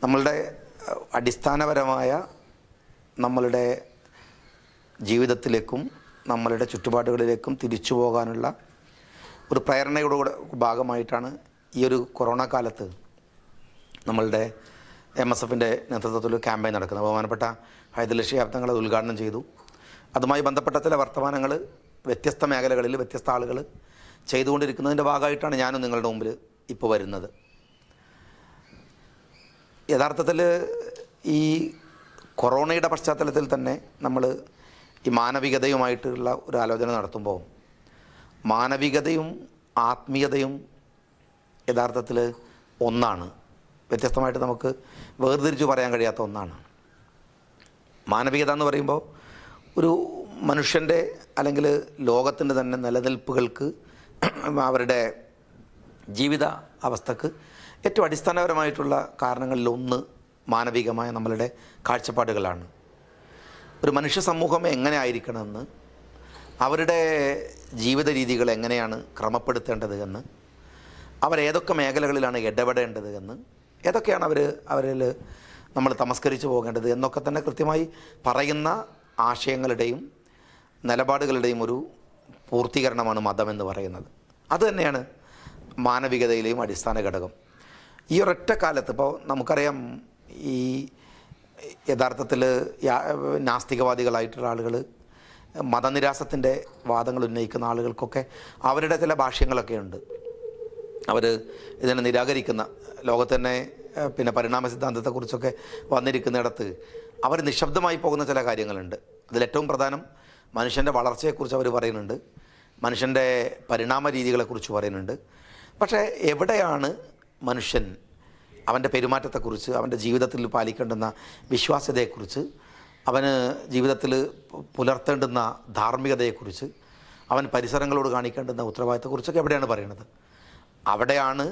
നമ്മളുടെ അഹ്, അടിസ്ഥാനപരമായ നമ്മളുടെ ജീവിതത്തിലേക്കും നമ്മളുടെ ചുറ്റുപാടുകളിലേക്കും തിരിച്ചു പോകാനുള്ള ഒരു പ്രേരണയുടെ കൂടെ ഭാഗമായിട്ടാണ് ഈ ഒരു കൊറോണ കാലത്ത് നമ്മളുടെ എം എസ് എഫിൻ്റെ നേതൃത്വത്തിൽ ഒരു ക്യാമ്പയിൻ നടക്കുന്നത് ബഹുമാനപ്പെട്ട ഹൈദരലി ശിഹാബ്ദങ്ങൾ അത് ഉദ്ഘാടനം ചെയ്തു അതുമായി ബന്ധപ്പെട്ട ചില വർത്തമാനങ്ങൾ വ്യത്യസ്ത മേഖലകളിൽ വ്യത്യസ്ത ആളുകൾ ചെയ്തുകൊണ്ടിരിക്കുന്നതിൻ്റെ ഭാഗമായിട്ടാണ് ഞാനും നിങ്ങളുടെ മുമ്പിൽ ഇപ്പോൾ വരുന്നത് യഥാർത്ഥത്തിൽ ഈ കൊറോണയുടെ പശ്ചാത്തലത്തിൽ തന്നെ നമ്മൾ ഈ മാനവികതയുമായിട്ടുള്ള ഒരു ആലോചന നടത്തുമ്പോൾ മാനവികതയും ആത്മീയതയും യഥാർത്ഥത്തിൽ ഒന്നാണ് വ്യത്യസ്തമായിട്ട് നമുക്ക് വേർതിരിച്ച് പറയാൻ കഴിയാത്ത ഒന്നാണ് മാനവികത എന്ന് പറയുമ്പോൾ ഒരു മനുഷ്യൻ്റെ അല്ലെങ്കിൽ ലോകത്തിൻ്റെ തന്നെ നിലനിൽപ്പുകൾക്ക് അവരുടെ ജീവിത അവസ്ഥക്ക് ഏറ്റവും അടിസ്ഥാനപരമായിട്ടുള്ള കാരണങ്ങളിൽ ഒന്ന് മാനവികമായ നമ്മളുടെ കാഴ്ചപ്പാടുകളാണ് ഒരു മനുഷ്യ സമൂഹം എങ്ങനെ ആയിരിക്കണമെന്ന് അവരുടെ ജീവിത രീതികൾ എങ്ങനെയാണ് ക്രമപ്പെടുത്തേണ്ടത് എന്ന് അവരേതൊക്കെ മേഖലകളിലാണ് ഇടപെടേണ്ടത് എന്ന് ഏതൊക്കെയാണ് അവർ അവരിൽ നമ്മൾ തമസ്കരിച്ചു പോകേണ്ടത് എന്നൊക്കെ തന്നെ കൃത്യമായി പറയുന്ന ആശയങ്ങളുടെയും നിലപാടുകളുടെയും ഒരു പൂർത്തീകരണമാണ് മതം എന്ന് പറയുന്നത് അതുതന്നെയാണ് മാനവികതയിലെയും അടിസ്ഥാന ഘടകം ഈ ഒരൊറ്റ കാലത്ത് ഇപ്പോൾ നമുക്കറിയാം ഈ യഥാർത്ഥത്തിൽ നാസ്തികവാദികളായിട്ടുള്ള ആളുകൾ മതനിരാസത്തിൻ്റെ വാദങ്ങൾ ഉന്നയിക്കുന്ന ആളുകൾക്കൊക്കെ അവരുടെ ചില ഭാഷ്യങ്ങളൊക്കെ ഉണ്ട് അവർ ഇതിനെ നിരാകരിക്കുന്ന ലോകത്ത് തന്നെ ഏഹ്, പിന്നെ പരിണാമ സിദ്ധാന്തത്തെക്കുറിച്ചൊക്കെ വന്നിരിക്കുന്നിടത്ത് അവർ നിശബ്ദമായി പോകുന്ന ചില കാര്യങ്ങളുണ്ട് അതിലേറ്റവും പ്രധാനം മനുഷ്യൻ്റെ വളർച്ചയെക്കുറിച്ച് അവർ പറയുന്നുണ്ട് മനുഷ്യൻ്റെ പരിണാമ രീതികളെക്കുറിച്ച് പറയുന്നുണ്ട് പക്ഷേ എവിടെയാണ് മനുഷ്യൻ അവൻ്റെ പെരുമാറ്റത്തെക്കുറിച്ച് അവൻ്റെ ജീവിതത്തിൽ പാലിക്കേണ്ടുന്ന വിശ്വാസ്യതയെക്കുറിച്ച് അവന് ജീവിതത്തിൽ പുലർത്തേണ്ടുന്ന ധാർമ്മികതയെക്കുറിച്ച് അവൻ പരിസരങ്ങളോട് കാണിക്കേണ്ടുന്ന ഉത്തരവാദിത്തത്തെക്കുറിച്ചൊക്കെ എവിടെയാണ് പറയുന്നത് അവിടെയാണ്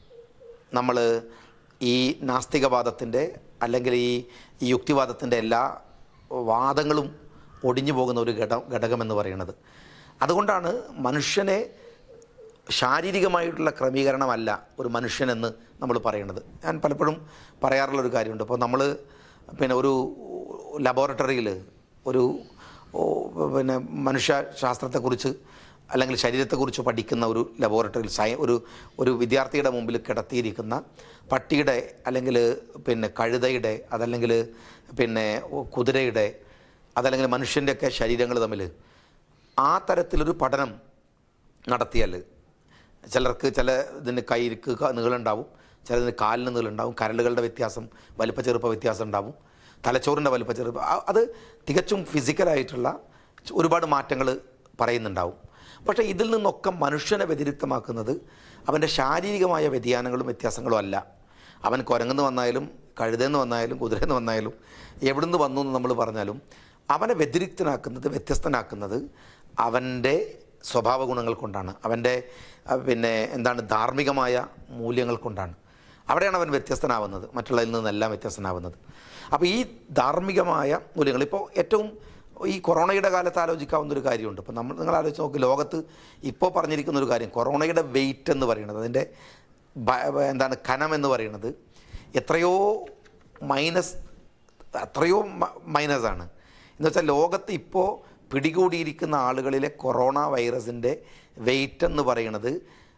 നമ്മൾ ഈ നാസ്തികവാദത്തിൻ്റെ അല്ലെങ്കിൽ ഈ ഈ യുക്തിവാദത്തിൻ്റെ എല്ലാ വാദങ്ങളും ഒടിഞ്ഞു പോകുന്ന ഒരു ഘട ഘടകമെന്ന് പറയുന്നത് അതുകൊണ്ടാണ് മനുഷ്യനെ ശാരീരികമായിട്ടുള്ള ക്രമീകരണമല്ല ഒരു മനുഷ്യനെന്ന് നമ്മൾ പറയുന്നത് ഞാൻ പലപ്പോഴും പറയാറുള്ളൊരു കാര്യമുണ്ട് അപ്പോൾ നമ്മൾ പിന്നെ ഒരു ലബോറട്ടറിയിൽ ഒരു ഓ, പിന്നെ മനുഷ്യ ശാസ്ത്രത്തെക്കുറിച്ച് അല്ലെങ്കിൽ ശരീരത്തെക്കുറിച്ച് പഠിക്കുന്ന ഒരു ലബോറട്ടറിയിൽ സയ ഒരു ഒരു വിദ്യാർത്ഥിയുടെ മുമ്പിൽ കിടത്തിയിരിക്കുന്ന പട്ടിയുടെ അല്ലെങ്കിൽ പിന്നെ കഴുതയുടെ അതല്ലെങ്കിൽ പിന്നെ കുതിരയുടെ അതല്ലെങ്കിൽ മനുഷ്യൻ്റെയൊക്കെ ശരീരങ്ങൾ തമ്മിൽ ആ തരത്തിലൊരു പഠനം നടത്തിയാൽ ചിലർക്ക് ചില ഇതിന് കൈക്ക് ക- നീളമുണ്ടാവും ചിലതിന് കാലിന് നീളമുണ്ടാവും കരളുകളുടെ വ്യത്യാസം വലിപ്പ ചെറുപ്പ വ്യത്യാസം ഉണ്ടാവും തലച്ചോറിൻ്റെ വലിപ്പ ചെറുപ്പ ആ- അത് തികച്ചും ഫിസിക്കലായിട്ടുള്ള ഒരുപാട് മാറ്റങ്ങൾ പറയുന്നുണ്ടാവും പക്ഷേ ഇതിൽ നിന്നൊക്കെ മനുഷ്യനെ വ്യതിരിക്തമാക്കുന്നത് അവൻ്റെ ശാരീരികമായ വ്യതിയാനങ്ങളും വ്യത്യാസങ്ങളും അല്ല അവൻ കുരങ്ങെന്ന് വന്നാലും കഴുതെന്ന് വന്നാലും കുതിരയെന്ന് വന്നാലും എവിടുന്ന് വന്നു എന്ന് നമ്മൾ പറഞ്ഞാലും അവനെ വ്യതിരിക്തനാക്കുന്നത് വ്യത്യസ്തനാക്കുന്നത് അവൻ്റെ സ്വഭാവ ഗുണങ്ങൾ കൊണ്ടാണ് അവൻ്റെ അഹ് പിന്നെ എന്താണ് ധാർമ്മികമായ മൂല്യങ്ങൾ കൊണ്ടാണ് അവിടെയാണ് അവൻ വ്യത്യസ്തനാവുന്നത് മറ്റുള്ളതിൽ നിന്നെല്ലാം വ്യത്യസ്തനാവുന്നത് അപ്പോൾ ഈ ധാർമ്മികമായ മൂല്യങ്ങൾ ഇപ്പോൾ ഏറ്റവും ഈ കൊറോണയുടെ കാലത്ത് ആലോചിക്കാവുന്ന ഒരു കാര്യമുണ്ട് ഇപ്പോൾ നമ്മൾ നിങ്ങൾ ആലോചിച്ച് നോക്കി ലോകത്ത് ഇപ്പോൾ പറഞ്ഞിരിക്കുന്ന ഒരു കാര്യം കൊറോണയുടെ വെയിറ്റ് എന്ന് പറയുന്നത് അതിൻ്റെ ഭ- എന്താണ് കനം എന്ന് പറയുന്നത് എത്രയോ മൈനസ് അത്രയോ മൈനസ് ആണ് എന്ന് വെച്ചാൽ ലോകത്ത് ഇപ്പോൾ പിടികൂടിയിരിക്കുന്ന ആളുകളിലെ കൊറോണ വൈറസിൻ്റെ വെയിറ്റ് എന്ന് പറയുന്നത്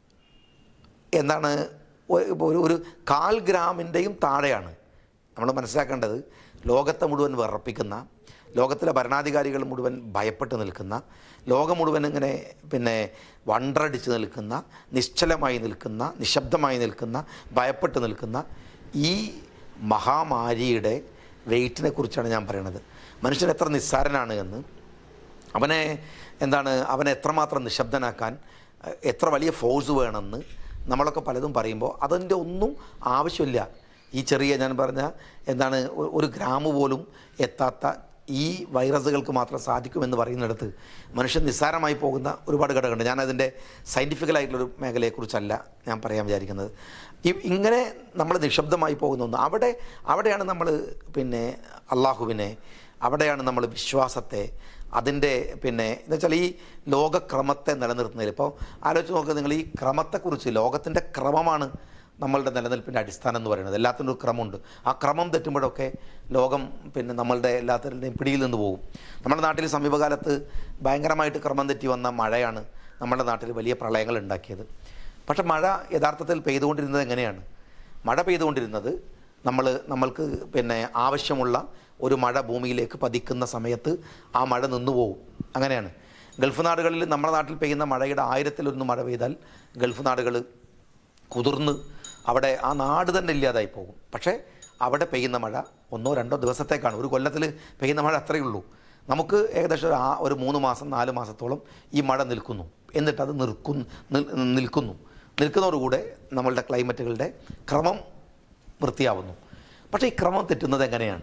എന്താണ് ഒ- ഒരു ഒരു കാൽ ഗ്രാമിൻ്റെയും താഴെയാണ് നമ്മൾ മനസ്സിലാക്കേണ്ടത് ലോകത്തെ മുഴുവൻ വിറപ്പിക്കുന്ന ലോകത്തിലെ ഭരണാധികാരികൾ മുഴുവൻ ഭയപ്പെട്ട് നിൽക്കുന്ന ലോകം മുഴുവൻ ഇങ്ങനെ പിന്നെ വണ്ടടിച്ച് നിൽക്കുന്ന നിശ്ചലമായി നിൽക്കുന്ന നിശബ്ദമായി നിൽക്കുന്ന ഭയപ്പെട്ട് നിൽക്കുന്ന ഈ മഹാമാരിയുടെ വെയിറ്റിനെ കുറിച്ചാണ് ഞാൻ പറയുന്നത് മനുഷ്യൻ എത്ര നിസ്സാരനാണ് എന്ന് അവനെ എന്താണ് അവനെ എത്രമാത്രം നിശബ്ദനാക്കാൻ എ- എത്ര വലിയ ഫോഴ്സ് വേണമെന്ന് നമ്മളൊക്കെ പലതും പറയുമ്പോൾ അതിൻ്റെ ഒന്നും ആവശ്യമില്ല ഈ ചെറിയ ഞാൻ പറഞ്ഞ എന്താണ് ഒ- ഒരു ഗ്രാമ് പോലും എത്താത്ത ഈ വൈറസുകൾക്ക് മാത്രം സാധിക്കുമെന്ന് പറയുന്നിടത്ത് മനുഷ്യൻ നിസ്സാരമായി പോകുന്ന ഒരുപാട് ഘടകമുണ്ട് ഞാനതിൻ്റെ സയൻറ്റിഫിക്കലായിട്ടുള്ളൊരു മേഖലയെക്കുറിച്ചല്ല ഞാൻ പറയാൻ വിചാരിക്കുന്നത് ഈ ഇങ്ങനെ നമ്മൾ നിശബ്ദമായി പോകുന്ന ഒന്ന് അവിടെ അവിടെയാണ് നമ്മൾ പിന്നെ അള്ളാഹുവിനെ അവിടെയാണ് നമ്മൾ വിശ്വാസത്തെ അതിൻ്റെ പിന്നെ എന്ന് വെച്ചാൽ ഈ ലോകക്രമത്തെ നിലനിർത്തുന്നതിൽ ഇപ്പോൾ ആലോചിച്ച് നോക്കുക നിങ്ങൾ ഈ ക്രമത്തെക്കുറിച്ച് ലോകത്തിൻ്റെ ക്രമമാണ് നമ്മളുടെ നിലനിൽപ്പിൻ്റെ അടിസ്ഥാനം എന്ന് പറയുന്നത് എല്ലാത്തിനും ഒരു ക്രമമുണ്ട് ആ ക്രമം തെറ്റുമ്പോഴൊക്കെ ലോകം പിന്നെ നമ്മളുടെ എല്ലാത്തിൻ്റെയും പിടിയിൽ നിന്ന് പോകും നമ്മുടെ നാട്ടിൽ സമീപകാലത്ത് ഭയങ്കരമായിട്ട് ക്രമം തെറ്റി വന്ന മഴയാണ് നമ്മുടെ നാട്ടിൽ വലിയ പ്രളയങ്ങൾ ഉണ്ടാക്കിയത് പക്ഷെ മഴ യഥാർത്ഥത്തിൽ പെയ്തുകൊണ്ടിരുന്നത് എങ്ങനെയാണ് മഴ പെയ്തുകൊണ്ടിരുന്നത് നമ്മൾ നമ്മൾക്ക് പിന്നെ ആവശ്യമുള്ള ഒരു മഴ ഭൂമിയിലേക്ക് പതിക്കുന്ന സമയത്ത് ആ മഴ നിന്നു പോകും അങ്ങനെയാണ് ഗൾഫ് നാടുകളിൽ നമ്മുടെ നാട്ടിൽ പെയ്യുന്ന മഴയുടെ ആയിരത്തിലൊന്ന് മഴ പെയ്താൽ ഗൾഫ് നാടുകൾ കുതിർന്ന് അവിടെ ആ നാട് തന്നെ ഇല്ലാതായി പോകും പക്ഷേ അവിടെ പെയ്യുന്ന മഴ ഒന്നോ രണ്ടോ ദിവസത്തേക്കാണ് ഒരു കൊല്ലത്തിൽ പെയ്യുന്ന മഴ അത്രയേ ഉള്ളൂ നമുക്ക് ഏകദേശം ഒരു ആ ഒരു മൂന്ന് മാസം നാല് മാസത്തോളം ഈ മഴ നിൽക്കുന്നു എന്നിട്ട് അത് നിൽക്കുന്നു നിൽ- നിൽക്കുന്നു നിൽക്കുന്നതോടുകൂടെ നമ്മളുടെ ക്ലൈമറ്റുകളുടെ ക്രമം വൃത്തിയാവുന്നു പക്ഷേ ഈ ക്രമം തെറ്റുന്നത് എങ്ങനെയാണ്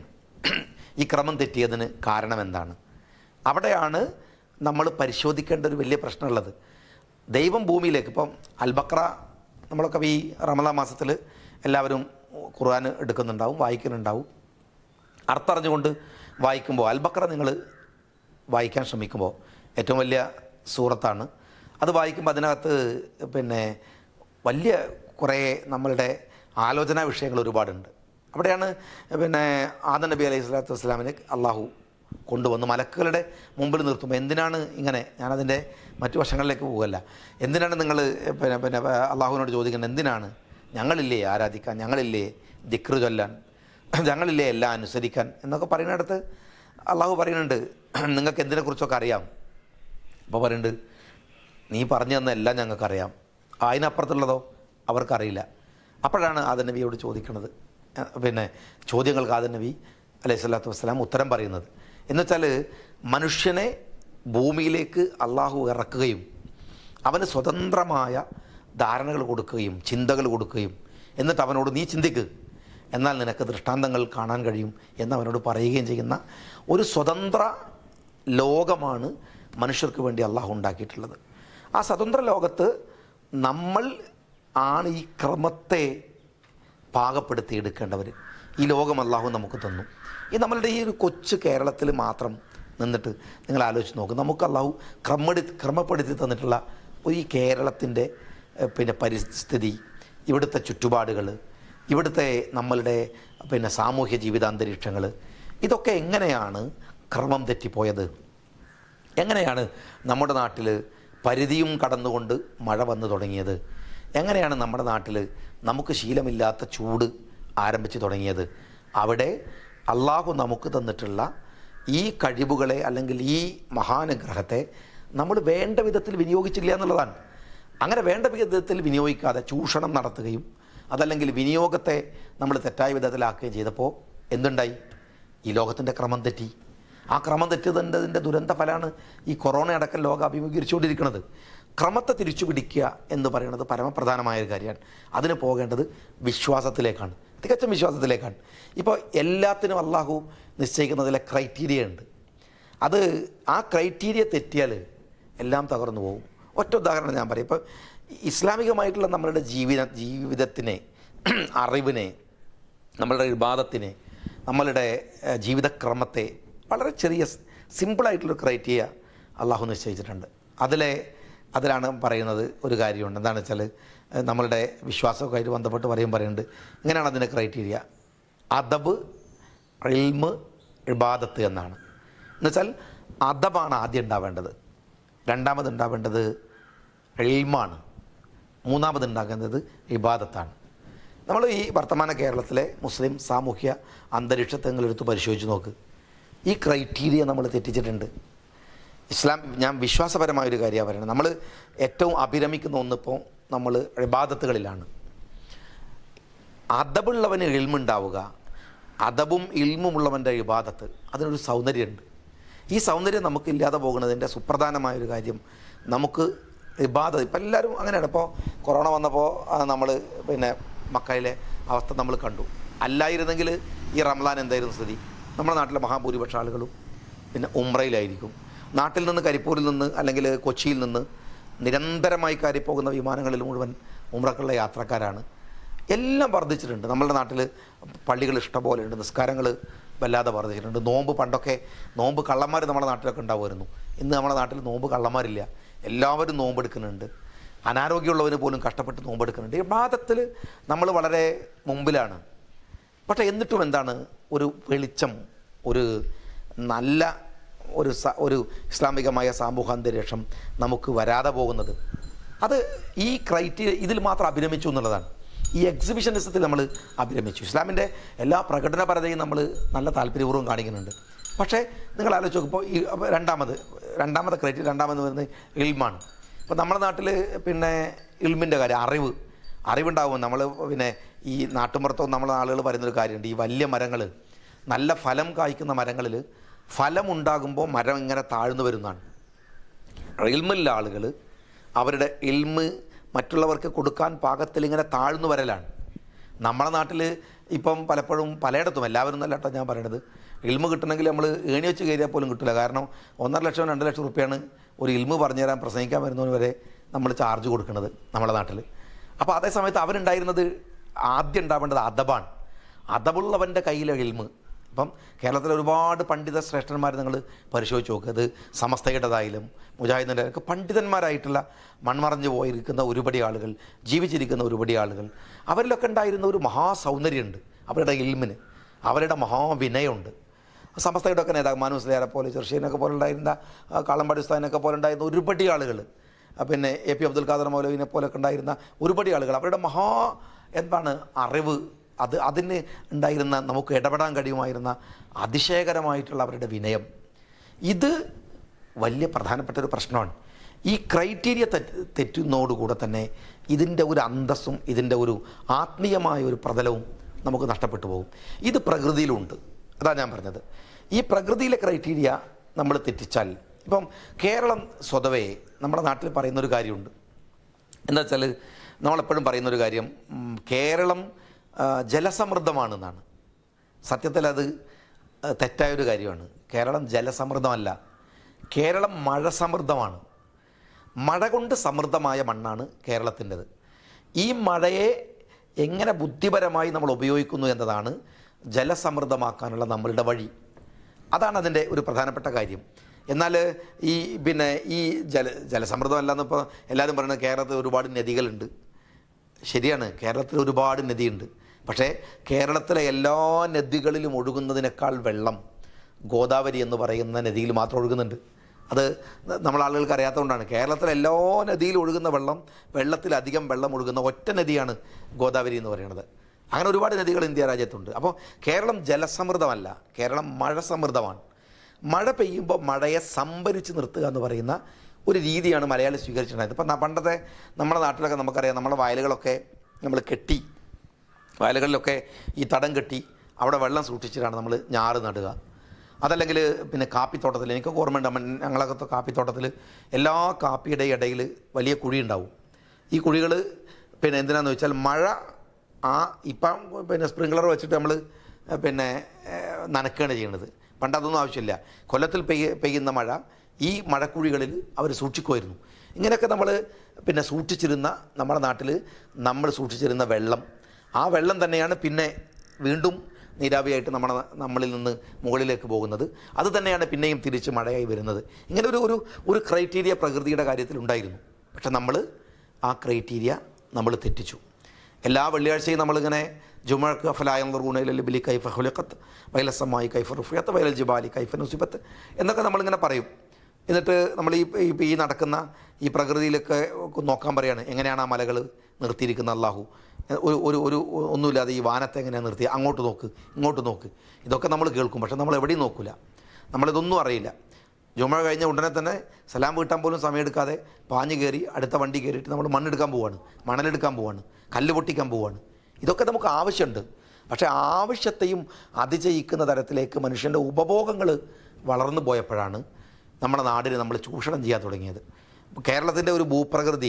ഈ ക്രമം തെറ്റിയതിന് കാരണം എന്താണ് അവിടെയാണ് നമ്മൾ പരിശോധിക്കേണ്ട ഒരു വലിയ പ്രശ്നമുള്ളത് ദൈവം ഭൂമിയിലേക്ക് ഇപ്പം അൽബക്ര നമ്മളൊക്കെ ഈ റമദാ മാസത്തിൽ എല്ലാവരും ഖുർആൻ എടുക്കുന്നുണ്ടാവും വായിക്കുന്നുണ്ടാവും അർത്ഥം അറിഞ്ഞുകൊണ്ട് വായിക്കുമ്പോൾ അൽബക്ര നിങ്ങൾ വായിക്കാൻ ശ്രമിക്കുമ്പോൾ ഏറ്റവും വലിയ സൂറത്താണ് അത് വായിക്കുമ്പോൾ അതിനകത്ത് പിന്നെ വലിയ കുറേ നമ്മളുടെ ആലോചനാ വിഷയങ്ങൾ ഒരുപാടുണ്ട് അവിടെയാണ് പിന്നെ ആദം നബി അലൈഹി സ്വലാത്തു വസ്സലാമിനെ അള്ളാഹു കൊണ്ടുവന്ന് മലക്കുകളുടെ മുമ്പിൽ നിർത്തുമ്പോൾ എന്തിനാണ് ഇങ്ങനെ ഞാനതിൻ്റെ മറ്റു വശങ്ങളിലേക്ക് പോകല്ല എന്തിനാണ് നിങ്ങൾ പിന്നെ പിന്നെ അള്ളാഹുവിനോട് ചോദിക്കുന്നത് എന്തിനാണ് ഞങ്ങളില്ലേ ആരാധിക്കാൻ ഞങ്ങളില്ലേ ദിക്റ് ചൊല്ലാൻ ഞങ്ങളില്ലേ എല്ലാം അനുസരിക്കാൻ എന്നൊക്കെ പറയുന്നിടത്ത് അള്ളാഹു പറയുന്നുണ്ട് നിങ്ങൾക്ക് എന്തിനെക്കുറിച്ചൊക്കെ അറിയാം അപ്പോൾ പറയുന്നുണ്ട് നീ പറഞ്ഞു തന്ന എല്ലാം ഞങ്ങൾക്കറിയാം അതിനപ്പുറത്തുള്ളതോ അവർക്കറിയില്ല അപ്പോഴാണ് ആദൻ നബിയോട് ചോദിക്കുന്നത് അഹ് പിന്നെ ചോദ്യങ്ങൾക്ക് ആദൻ നബി അലൈഹി സ്വലാത്തു വസ്സലാം ഉത്തരം പറയുന്നത് എന്നുവെച്ചാൽ മനുഷ്യനെ ഭൂമിയിലേക്ക് അള്ളാഹു ഇറക്കുകയും അവന് സ്വതന്ത്രമായ ധാരണകൾ കൊടുക്കുകയും ചിന്തകൾ കൊടുക്കുകയും എന്നിട്ട് അവനോട് നീ ചിന്തിക്ക് എന്നാൽ നിനക്ക് ദൃഷ്ടാന്തങ്ങൾ കാണാൻ കഴിയും എന്ന് അവനോട് പറയുകയും ചെയ്യുന്ന ഒരു സ്വതന്ത്ര ലോകമാണ് മനുഷ്യർക്ക് വേണ്ടി അള്ളാഹു ഉണ്ടാക്കിയിട്ടുള്ളത് ആ സ്വതന്ത്ര ലോകത്ത് നമ്മൾ ആണ് ഈ ക്രമത്തെ പാകപ്പെടുത്തി എടുക്കേണ്ടവർ ഈ ലോകം അള്ളാഹു നമുക്ക് തന്നു ഈ നമ്മളുടെ ഈ ഒരു കൊച്ചു കേരളത്തിൽ മാത്രം നിന്നിട്ട് നിങ്ങൾ ആലോചിച്ച് നോക്കും നമുക്ക് അള്ളാഹു ക്രമടി ക്രമപ്പെടുത്തി തന്നിട്ടുള്ള ഒരു ഈ കേരളത്തിൻ്റെ ഏഹ്, പിന്നെ പരിസ്ഥിതി ഇവിടുത്തെ ചുറ്റുപാടുകൾ ഇവിടുത്തെ നമ്മളുടെ പിന്നെ സാമൂഹ്യ ജീവിതാന്തരീക്ഷങ്ങൾ ഇതൊക്കെ എങ്ങനെയാണ് ക്രമം തെറ്റിപ്പോയത് എങ്ങനെയാണ് നമ്മുടെ നാട്ടിൽ പരിധിയും കടന്നുകൊണ്ട് മഴ വന്നു തുടങ്ങിയത് എങ്ങനെയാണ് നമ്മുടെ നാട്ടിൽ നമുക്ക് ശീലമില്ലാത്ത ചൂട് ആരംഭിച്ചു തുടങ്ങിയത് അവിടെ അള്ളാഹു നമുക്ക് തന്നിട്ടുള്ള ഈ കഴിവുകളെ അല്ലെങ്കിൽ ഈ മഹാനുഗ്രഹത്തെ നമ്മൾ വേണ്ട വിധത്തിൽ വിനിയോഗിച്ചില്ല എന്നുള്ളതാണ് അങ്ങനെ വേണ്ട വിധത്തിൽ വിനിയോഗിക്കാതെ ചൂഷണം നടത്തുകയും അതല്ലെങ്കിൽ വിനിയോഗത്തെ നമ്മൾ തെറ്റായ വിധത്തിലാക്കുകയും ചെയ്തപ്പോൾ എന്തുണ്ടായി ഈ ലോകത്തിൻ്റെ ക്രമം തെറ്റി ആ ക്രമം തെറ്റിയതിൻ്റെ ദുരന്ത ഫലമാണ് ഈ കൊറോണ അടക്കം ലോകം അഭിമുഖീകരിച്ചുകൊണ്ടിരിക്കുന്നത് ക്രമത്തെ തിരിച്ചു പിടിക്കുക എന്ന് പറയുന്നത് പരമപ്രധാനമായ ഒരു കാര്യമാണ് അതിന് പോകേണ്ടത് വിശ്വാസത്തിലേക്കാണ് തികച്ചും വിശ്വാസത്തിലേക്കാണ് ഇപ്പോൾ എല്ലാത്തിനും അള്ളാഹു നിശ്ചയിക്കുന്നതിലെ ക്രൈറ്റീരിയ ഉണ്ട് അത് ആ ക്രൈറ്റീരിയ തെറ്റിയാൽ എല്ലാം തകർന്നു പോകും ഒറ്റ ഉദാഹരണം ഞാൻ പറയും ഇപ്പോൾ ഇസ്ലാമികമായിട്ടുള്ള നമ്മളുടെ ജീവിത ജീവിതത്തിനെ അറിവിനെ നമ്മളുടെ വിവാദത്തിനെ നമ്മളുടെ ഏഹ്, ജീവിതക്രമത്തെ വളരെ ചെറിയ സ്- സിമ്പിളായിട്ടുള്ളൊരു ക്രൈറ്റീരിയ അള്ളാഹു നിശ്ചയിച്ചിട്ടുണ്ട് അതിലെ അതിലാണ് പറയുന്നത് ഒരു കാര്യമുണ്ട് എന്താണെന്ന് വെച്ചാൽ ഏഹ്, നമ്മളുടെ വിശ്വാസമൊക്കെ ആയിട്ട് ബന്ധപ്പെട്ട് പറയും പറയുന്നുണ്ട് ഇങ്ങനെയാണ് അതിൻ്റെ ക്രൈറ്റീരിയ അദബ് ഇൽമ് ഇബാദത്ത് എന്നാണ് എന്നുവെച്ചാൽ അദബാണ് ആദ്യം ഉണ്ടാവേണ്ടത് രണ്ടാമത് ഉണ്ടാവേണ്ടത് ഇൽമാണ് മൂന്നാമത് ഉണ്ടാകുന്നത് ഇബാദത്താണ് നമ്മൾ ഈ വർത്തമാന കേരളത്തിലെ മുസ്ലിം സാമൂഹ്യ അന്തരീക്ഷത്തെ നിങ്ങൾ എടുത്ത് പരിശോധിച്ച് നോക്ക് ഈ ക്രൈറ്റീരിയ നമ്മൾ തെറ്റിച്ചിട്ടുണ്ട് ഇസ്ലാം ഞാൻ വിശ്വാസപരമായ ഒരു കാര്യമാണ് പറയുന്നത് നമ്മൾ ഏറ്റവും അഭിരമിക്കുന്ന ഒന്നിപ്പോൾ നമ്മൾ ഇബാദത്തുകളിലാണ് അദബുള്ളവന് ഇൽമുണ്ടാവുക അദബും ഇൽമുമുള്ളവൻ്റെ ഇബാദത്ത് അതിനൊരു സൗന്ദര്യമുണ്ട് ഈ സൗന്ദര്യം നമുക്ക് ഇല്ലാതെ പോകുന്നതിൻ്റെ സുപ്രധാനമായൊരു കാര്യം നമുക്ക് ഇബാദത്ത് ഇപ്പം എല്ലാവരും അങ്ങനെയാണ് ഇപ്പോൾ കൊറോണ വന്നപ്പോൾ നമ്മൾ പിന്നെ മക്കയിലെ അവസ്ഥ നമ്മൾ കണ്ടു അല്ലായിരുന്നെങ്കിൽ ഈ റംലാൻ എന്തായിരുന്നു സ്ഥിതി നമ്മുടെ നാട്ടിലെ മഹാഭൂരിപക്ഷ ആളുകളും പിന്നെ ഉംറയിലായിരിക്കും നാട്ടിൽ നിന്ന് കരിപ്പൂരിൽ നിന്ന് അല്ലെങ്കിൽ കൊച്ചിയിൽ നിന്ന് നിരന്തരമായി കയറിപ്പോകുന്ന വിമാനങ്ങളിൽ മുഴുവൻ ഉംറക്കുള്ള യാത്രക്കാരാണ് എല്ലാം വർദ്ധിച്ചിട്ടുണ്ട് നമ്മളുടെ നാട്ടിൽ പള്ളികൾ ഇഷ്ടംപോലെ ഉണ്ട് നിസ്കാരങ്ങൾ വല്ലാതെ വർദ്ധിച്ചിട്ടുണ്ട് നോമ്പ് പണ്ടൊക്കെ നോമ്പ് കള്ളന്മാർ നമ്മുടെ നാട്ടിലൊക്കെ ഉണ്ടാവുമായിരുന്നു ഇന്ന് നമ്മുടെ നാട്ടിൽ നോമ്പ് കള്ളന്മാരില്ല എല്ലാവരും നോമ്പ് എടുക്കുന്നുണ്ട് അനാരോഗ്യമുള്ളവന് പോലും കഷ്ടപ്പെട്ട് നോമ്പെടുക്കുന്നുണ്ട് ഈ ബാധത്തിൽ നമ്മൾ വളരെ മുമ്പിലാണ് പക്ഷേ എന്നിട്ടും എന്താണ് ഒരു വെളിച്ചം ഒരു നല്ല ഒരു സ ഒരു ഇസ്ലാമികമായ സാമൂഹാന്തരീക്ഷം നമുക്ക് വരാതെ പോകുന്നത് അത് ഈ ക്രൈറ്റീരിയ ഇതിൽ മാത്രം അഭിരമിച്ചു എന്നുള്ളതാണ് ഈ എക്സിബിഷനിസത്തിൽ നമ്മൾ അഭിരമിച്ചു ഇസ്ലാമിൻ്റെ എല്ലാ പ്രകടനപരതയും നമ്മൾ നല്ല താല്പര്യപൂർവ്വം കാണിക്കുന്നുണ്ട് പക്ഷേ നിങ്ങൾ ആലോചിച്ച് നോക്കുമ്പോൾ ഈ അപ്പോൾ രണ്ടാമത് രണ്ടാമത്തെ ക്രൈറ്റീരിയ രണ്ടാമത് വരുന്നത് ഇൽമാണ് ഇപ്പോൾ നമ്മുടെ നാട്ടിൽ പിന്നെ ഇൽമിൻ്റെ കാര്യം അറിവ് അറിവുണ്ടാവും നമ്മൾ പിന്നെ ഈ നാട്ടുമ്പുറത്തോ നമ്മളെ ആളുകൾ പറയുന്നൊരു കാര്യമുണ്ട് ഈ വലിയ മരങ്ങൾ നല്ല ഫലം കായ്ക്കുന്ന മരങ്ങളിൽ ഫലം ഉണ്ടാകുമ്പോൾ മരം ഇങ്ങനെ താഴ്ന്നു വരുന്നതാണ് ഇൽമുള്ള ആളുകൾ അവരുടെ ഇൽമ് മറ്റുള്ളവർക്ക് കൊടുക്കാൻ പാകത്തിൽ ഇങ്ങനെ താഴ്ന്നു വരലാണ് നമ്മുടെ നാട്ടിൽ ഇപ്പം പലപ്പോഴും പലയിടത്തും എല്ലാവരും നല്ല കേട്ടോ ഞാൻ പറയണത് ഇൽമ് കിട്ടണമെങ്കിൽ നമ്മൾ ഏണി വെച്ച് കയറിയാൽ പോലും കിട്ടില്ല കാരണം ഒന്നര ലക്ഷം രണ്ട് ലക്ഷം റുപ്യാണ് ഒരു ഇൽമ് പറഞ്ഞു തരാൻ പ്രസംഗിക്കാൻ വരുന്നവന് വരെ നമ്മൾ ചാർജ് കൊടുക്കുന്നത് നമ്മുടെ നാട്ടിൽ അപ്പോൾ അതേ സമയത്ത് അവരുണ്ടായിരുന്നത് ആദ്യം ഉണ്ടാവേണ്ടത് അദബാണ് അദബുള്ളവൻ്റെ കയ്യിലെ ഇൽമ് ഇപ്പം കേരളത്തിലെ ഒരുപാട് പണ്ഡിത ശ്രേഷ്ഠന്മാർ നിങ്ങൾ പരിശോധിച്ച് നോക്കുക അത് സമസ്തയുടേതായാലും മുജാഹിദിൻ്റെ ഒക്കെ പണ്ഡിതന്മാരായിട്ടുള്ള മൺമറഞ്ഞു പോയിരിക്കുന്ന ഒരുപടി ആളുകൾ ജീവിച്ചിരിക്കുന്ന ഒരുപടി ആളുകൾ അവരിലൊക്കെ ഉണ്ടായിരുന്ന ഒരു മഹാസൗന്ദര്യമുണ്ട് അവരുടെ ഇൽമിന് അവരുടെ മഹാവിനയമുണ്ട് സമസ്തയുടെ ഒക്കെ നേതാവ് മാനു സ്ലേറെ പോലെ ചെർഷീനൊക്കെ പോലെ ഉണ്ടായിരുന്ന ആ, കാളമ്പാടി ഉസ്താദിനൊക്കെ പോലെ ഉണ്ടായിരുന്ന ഒരുപടി ആളുകൾ ആ, പിന്നെ എ പി അബ്ദുൽ ഖാദർ മൗലവിനെ പോലൊക്കെ ഉണ്ടായിരുന്ന ഒരുപടി ആളുകൾ അവരുടെ മഹാ എന്താണ് അറിവ് അത് അതിന് ഉണ്ടായിരുന്ന നമുക്ക് ഇടപെടാൻ കഴിയുമായിരുന്ന അതിശയകരമായിട്ടുള്ള അവരുടെ വിനയം ഇത് വലിയ പ്രധാനപ്പെട്ട ഒരു പ്രശ്നമാണ് ഈ ക്രൈറ്റീരിയ തെറ്റ് തെറ്റുന്നതോടുകൂടെ തന്നെ ഇതിൻ്റെ ഒരു അന്തസ്സും ഇതിൻ്റെ ഒരു ആത്മീയമായ ഒരു പ്രതലവും നമുക്ക് നഷ്ടപ്പെട്ടു പോകും ഇത് പ്രകൃതിയിലുണ്ട് അതാണ് ഞാൻ പറഞ്ഞത് ഈ പ്രകൃതിയിലെ ക്രൈറ്റീരിയ നമ്മൾ തെറ്റിച്ചാൽ ഇപ്പം കേരളം സ്വതവേ നമ്മുടെ നാട്ടിൽ പറയുന്നൊരു കാര്യമുണ്ട് എന്താ വെച്ചാൽ നമ്മളെപ്പോഴും പറയുന്നൊരു കാര്യം ഉം, കേരളം ആ, ജലസമൃദ്ധമാണെന്നാണ് സത്യത്തിൽ അത് ആ, തെറ്റായൊരു കാര്യമാണ് കേരളം ജലസമൃദ്ധമല്ല കേരളം മഴ സമൃദ്ധമാണ് മഴ കൊണ്ട് സമൃദ്ധമായ മണ്ണാണ് കേരളത്തിൻ്റെത് ഈ മഴയെ എങ്ങനെ ബുദ്ധിപരമായി നമ്മൾ ഉപയോഗിക്കുന്നു എന്നതാണ് ജലസമൃദ്ധമാക്കാനുള്ള നമ്മളുടെ വഴി അതാണ് അതിൻ്റെ ഒരു പ്രധാനപ്പെട്ട കാര്യം എന്നാൽ ഈ പിന്നെ ഈ ജല ജലസമൃദ്ധമല്ലെന്ന് ഇപ്പോൾ എല്ലാവരും പറയുന്നത് കേരളത്തിൽ ഒരുപാട് നദികളുണ്ട് ശരിയാണ് കേരളത്തിൽ ഒരുപാട് നദിയുണ്ട് പക്ഷേ കേരളത്തിലെ എല്ലാ നദികളിലും ഒഴുകുന്നതിനേക്കാൾ വെള്ളം ഗോദാവരി എന്ന് പറയുന്ന നദിയിൽ മാത്രം ഒഴുകുന്നുണ്ട് അത് നമ്മൾ ആളുകൾക്ക് അറിയാത്തതുകൊണ്ടാണ് കേരളത്തിലെ എല്ലാ നദിയിലും ഒഴുകുന്ന വെള്ളം വെള്ളത്തിലധികം വെള്ളം ഒഴുകുന്ന ഒറ്റ നദിയാണ് ഗോദാവരി എന്ന് പറയുന്നത് അങ്ങനെ ഒരുപാട് നദികൾ ഇന്ത്യ രാജ്യത്തുണ്ട് അപ്പോൾ കേരളം ജലസമൃദ്ധമല്ല കേരളം മഴ സമൃദ്ധമാണ് മഴ പെയ്യുമ്പോൾ മഴയെ സംഭരിച്ച് നിർത്തുക എന്ന് പറയുന്ന ഒരു രീതിയാണ് മലയാളി സ്വീകരിച്ചിട്ടുണ്ടായത് ഇപ്പം ന- പണ്ടത്തെ നമ്മുടെ നാട്ടിലൊക്കെ നമുക്കറിയാം നമ്മുടെ വയലുകളൊക്കെ നമ്മൾ കെട്ടി വയലുകളിലൊക്കെ ഈ തടം കെട്ടി അവിടെ വെള്ളം സൂക്ഷിച്ചിട്ടാണ് നമ്മൾ ഞാറ് നടുക അതല്ലെങ്കിൽ പിന്നെ കാപ്പിത്തോട്ടത്തിൽ എനിക്കൊക്കെ ഓർമ്മയുണ്ട് അമ്മ ഞങ്ങളകത്തെ കാപ്പിത്തോട്ടത്തിൽ എല്ലാ കാപ്പിയുടെ ഇടയിൽ വലിയ കുഴി ഉണ്ടാവും ഈ കുഴികൾ പിന്നെ എന്തിനാന്ന് വെച്ചാൽ മഴ ആ ഇപ്പം പിന്നെ സ്പ്രിങ്ക്ലർ വെച്ചിട്ട് നമ്മൾ പിന്നെ ഏഹ്, നനയ്ക്കുകയാണ് ചെയ്യുന്നത് പണ്ട് അതൊന്നും ആവശ്യമില്ല കൊല്ലത്തിൽ പെയ്യ പെയ്യുന്ന മഴ ഈ മഴക്കുഴികളിൽ അവർ സൂക്ഷിക്കുമായിരുന്നു ഇങ്ങനെയൊക്കെ നമ്മൾ പിന്നെ സൂക്ഷിച്ചിരുന്ന നമ്മുടെ നാട്ടിൽ നമ്മൾ സൂക്ഷിച്ചിരുന്ന വെള്ളം ആ വെള്ളം തന്നെയാണ് പിന്നെ വീണ്ടും നീരാവിയായിട്ട് നമ്മുടെ നമ്മളിൽ നിന്ന് മുകളിലേക്ക് പോകുന്നത് അത് തന്നെയാണ് പിന്നെയും തിരിച്ച് മഴയായി വരുന്നത് ഇങ്ങനെ ഒരു ഒരു ഒരു ക്രൈറ്റീരിയ പ്രകൃതിയുടെ കാര്യത്തിൽ ഉണ്ടായിരുന്നു പക്ഷെ നമ്മൾ ആ ക്രൈറ്റീരിയ നമ്മൾ തെറ്റിച്ചു എല്ലാ വെള്ളിയാഴ്ചയും നമ്മളിങ്ങനെ ജുമഴക്ക് ഫലായൂണയിൽ ബിലി കൈഫ ഹുലക്കത്ത് വയലസമായി കൈഫ റുഫിയത്ത് വയൽ ജിബാലി കൈഫ നുസിബത്ത് എന്നൊക്കെ നമ്മളിങ്ങനെ പറയും എന്നിട്ട് നമ്മൾ ഈ ഈ- ഈ നടക്കുന്ന ഈ പ്രകൃതിയിലൊക്കെ നോക്കാൻ പറയാണ് എങ്ങനെയാണ് ആ മലകൾ നിർത്തിയിരിക്കുന്നത് അള്ളാഹു ഒരു ഒരു ഒരു ഒന്നുമില്ലാതെ ഈ വാനത്തെ എങ്ങനെയാണ് നിർത്തി അങ്ങോട്ട് നോക്ക് ഇങ്ങോട്ട് നോക്ക് ഇതൊക്കെ നമ്മൾ കേൾക്കും പക്ഷെ നമ്മൾ എവിടെയും നോക്കില്ല നമ്മളിതൊന്നും അറിയില്ല ജുമ കഴിഞ്ഞ ഉടനെ തന്നെ സലാം വീട്ടാൻ പോലും സമയമെടുക്കാതെ പാഞ്ഞ് കയറി അടുത്ത വണ്ടി കയറിയിട്ട് നമ്മൾ മണ്ണെടുക്കാൻ പോവാണ് മണലെടുക്കാൻ പോവാണ് കല്ല് പൊട്ടിക്കാൻ പോവാണ് ഇതൊക്കെ നമുക്ക് ആവശ്യമുണ്ട് പക്ഷേ ആവശ്യത്തെയും അതിജയിക്കുന്ന തരത്തിലേക്ക് മനുഷ്യൻ്റെ ഉപഭോഗങ്ങൾ വളർന്നു പോയപ്പോഴാണ് നമ്മുടെ നാടിന് നമ്മൾ ചൂഷണം ചെയ്യാൻ തുടങ്ങിയത് കേരളത്തിൻ്റെ ഒരു ഭൂപ്രകൃതി